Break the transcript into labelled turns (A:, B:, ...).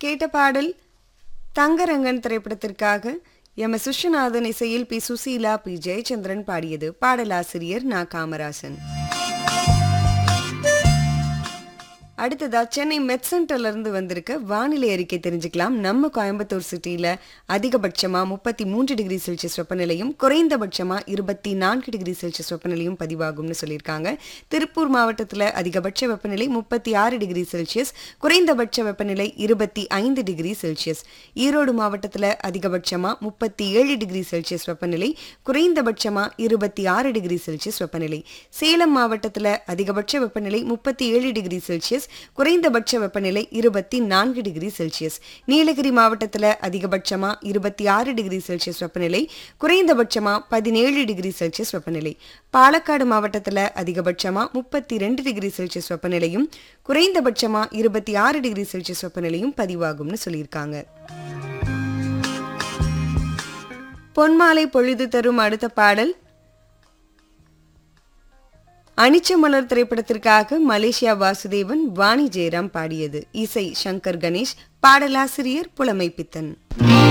A: கேட்ட பாடல் தங்கரங்கன் திரைப்படத்திற்காக எம் எஸ் விஸ்வநாதன் இசையில் பி சுசீலா பி ஜெயச்சந்திரன் பாடியது பாடலாசிரியர் நா காமராசன் அடுத்ததா சென்னை மெட் சென்டர்ல இருந்து வந்திருக்க வானிலை அறிக்கை தெரிஞ்சுக்கலாம் நம்ம கோயம்புத்தூர் சிட்டியில அதிகபட்சமா முப்பத்தி மூன்று டிகிரி செல்சியஸ் வெப்பநிலையும் குறைந்தபட்சமா இருபத்தி நான்கு டிகிரி செல்சியஸ் வெப்பநிலையும் பதிவாகும்னு சொல்லியிருக்காங்க திருப்பூர் மாவட்டத்துல அதிகபட்ச வெப்பநிலை முப்பத்தி ஆறு டிகிரி செல்சியஸ் குறைந்தபட்ச வெப்பநிலை இருபத்தி ஐந்து டிகிரி செல்சியஸ் ஈரோடு மாவட்டத்துல அதிகபட்சமா முப்பத்தி ஏழு டிகிரி செல்சியஸ் வெப்பநிலை குறைந்தபட்சமா இருபத்தி ஆறு டிகிரி செல்சியஸ் வெப்பநிலை சேலம் மாவட்டத்துல அதிகபட்ச வெப்பநிலை முப்பத்தி ஏழு டிகிரி செல்சியஸ் குறைந்தபட்ச வெப்பநிலை இருபத்தி நான்கு டிகிரி செல்சியஸ் நீலகிரி மாவட்டத்துல அதிகபட்சமா இருபத்தி ஆறு டிகிரி செல்சியஸ் வெப்பநிலை குறைந்தபட்சமா பதினேழு டிகிரி செல்சியஸ் வெப்பநிலை பாலக்காடு மாவட்டத்துல அதிகபட்சமா முப்பத்தி ரெண்டு டிகிரி செல்சியஸ் வெப்பநிலையும் குறைந்தபட்சமா இருபத்தி ஆறு டிகிரி செல்சியஸ் வெப்பநிலையும் பதிவாகும்னு சொல்லியிருக்காங்க பொன்மாலை பொழுது தரும் அடுத்த பாடல் அனிச்சமலர் திரைப்படத்திற்காக மலேசியா வாசுதேவன் வாணி ஜெயராம் பாடியது இசை சங்கர் கணேஷ் பாடலாசிரியர் புலமை பித்தன்